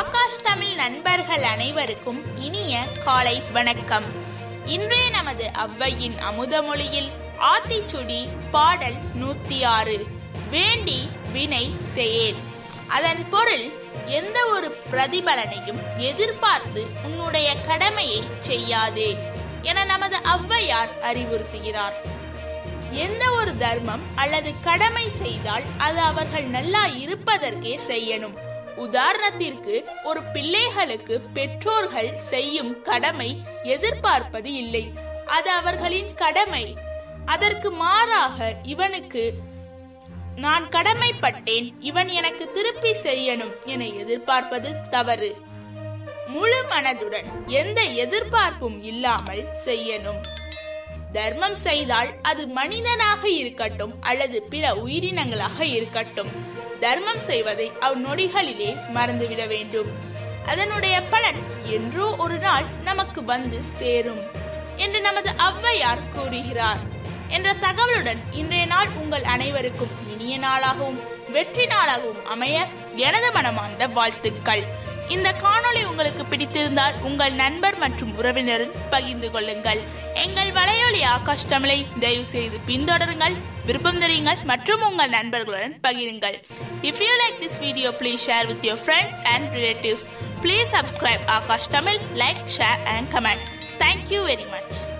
ஆகாஷ் தமிழ் நண்பர்கள் அனைவருக்கும் இனிய காலை வணக்கம் இன்றைய நமது அவ்வையின் அமுதமொழியில் ஆத்திச்சுடி பாடல் நூத்தி ஆறு வேண்டி வினை செயல் அதன் பொருள் எந்த ஒரு பிரதிபலனையும் எதிர்பார்த்து உன்னுடைய கடமையை செய்யாதே என நமது ஔவையார் அறிவுறுத்துகிறார் எந்த ஒரு தர்மம் அல்லது கடமை செய்தால் அது அவர்கள் நல்லா இருப்பதற்கே செய்யணும் உதாரணத்திற்கு ஒரு பிள்ளைகளுக்கு பெற்றோர்கள் செய்யும் கடமை எதிர்பார்ப்பது இல்லை அது அவர்களின் கடமை அதற்கு மாறாக இவனுக்கு நான் கடமைப்பட்டேன் இவன் எனக்கு திருப்பி செய்யணும் என எதிர்பார்ப்பது தவறு முழு மனதுடன் எந்த எதிர்பார்ப்பும் இல்லாமல் செய்யணும் தர்மம் செய்தால் அது மனிதனாக இருக்கட்டும் அல்லது பிற உயிரினங்களாக இருக்கட்டும் தர்மம் செய்வதை அவ் நொடிகளிலே மறந்துவிட வேண்டும் அதனுடைய பலன் என்றோ ஒரு நாள் நமக்கு வந்து சேரும் என்று நமது ஔவையார் கூறுகிறார் என்ற தகவலுடன் இன்றைய நாள் உங்கள் அனைவருக்கும் இனிய நாளாகவும் வெற்றி நாளாகவும் அமைய எனது மனமார்ந்த வாழ்த்துக்கள் இந்த காணொளி உங்களுக்கு பிடித்திருந்தால் உங்கள் நண்பர் மற்றும் உறவினருடன் பகிர்ந்து கொள்ளுங்கள் எங்கள் வலையொலி ஆகாஷ் தமிழை தயவு செய்து பின்தொடருங்கள் விருப்பம் தெரியுங்கள் மற்றும் உங்கள் நண்பர்களுடன் பகிருங்கள் if you like this video please share with your friends and relatives please subscribe Akash Tamil like share and comment thank you very much